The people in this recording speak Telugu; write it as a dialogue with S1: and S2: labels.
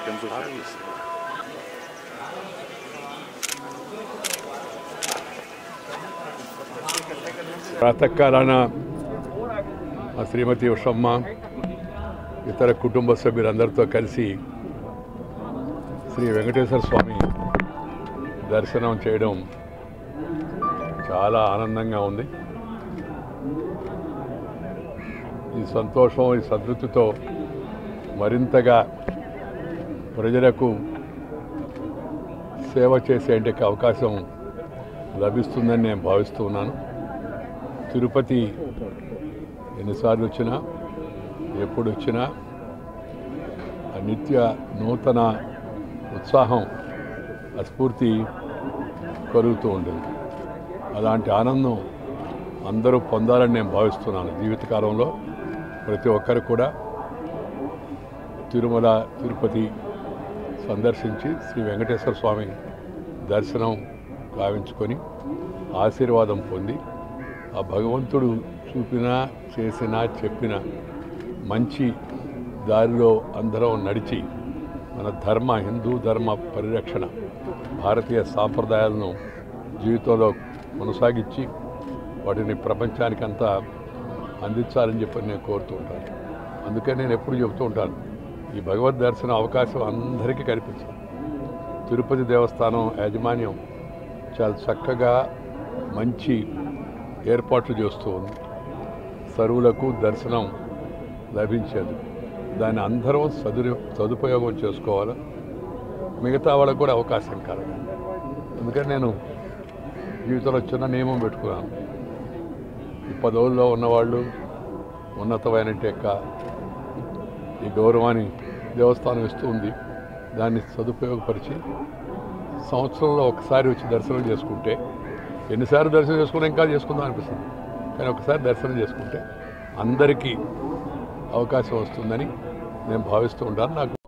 S1: టెంపుల్ సర్వీస్
S2: ప్రాతకాలాన మా శ్రీమతి ఉషమ్మ ఇతర కుటుంబ సభ్యులందరితో కలిసి శ్రీ వెంకటేశ్వర స్వామి దర్శనం చేయడం చాలా ఆనందంగా ఉంది ఈ సంతోషం ఈ సంతృప్తితో మరింతగా ప్రజలకు సేవ చేసేందుకు అవకాశం లభిస్తుందని నేను భావిస్తూ ఉన్నాను తిరుపతి ఎన్నిసార్లు వచ్చినా ఎప్పుడు వచ్చినా ఆ నిత్య నూతన ఉత్సాహం ఆ స్ఫూర్తి కలుగుతూ ఉంటుంది అలాంటి ఆనందం అందరూ పొందాలని నేను భావిస్తున్నాను జీవితకాలంలో ప్రతి ఒక్కరు కూడా తిరుమల తిరుపతి సందర్శించి శ్రీ వెంకటేశ్వర స్వామి దర్శనం గావించుకొని ఆశీర్వాదం పొంది ఆ భగవంతుడు చూపిన చేసిన చెప్పిన మంచి దారిలో అందరం నడిచి మన ధర్మ హిందూ ధర్మ పరిరక్షణ భారతీయ సాంప్రదాయాలను జీవితంలో కొనసాగించి వాటిని ప్రపంచానికంతా అందించాలని చెప్పి నేను కోరుతూ ఉంటాను అందుకే నేను ఎప్పుడు చెబుతూ ఉంటాను ఈ భగవద్ దర్శన అవకాశం అందరికీ కనిపించాలి తిరుపతి దేవస్థానం యాజమాన్యం చాలా చక్కగా మంచి ఏర్పాట్లు చేస్తూ ఉంది సరువులకు దర్శనం లభించేది దాన్ని అందరం సదురు సదుపయోగం చేసుకోవాలి మిగతా వాళ్ళకు కూడా అవకాశం కలగాలి అందుకని నేను జీవితంలో చిన్న నియమం పెట్టుకున్నాను ఈ పదవుల్లో ఉన్నవాళ్ళు ఉన్నతమైన యొక్క ఈ గౌరవాన్ని దేవస్థానం ఇస్తూ ఉంది దాన్ని సదుపయోగపరిచి సంవత్సరంలో ఒకసారి వచ్చి దర్శనం చేసుకుంటే ఎన్నిసార్లు దర్శనం చేసుకున్నా ఇంకా చేసుకుందాం అనిపిస్తుంది కానీ ఒకసారి దర్శనం చేసుకుంటే అందరికీ అవకాశం వస్తుందని నేను భావిస్తూ ఉంటాను నాకు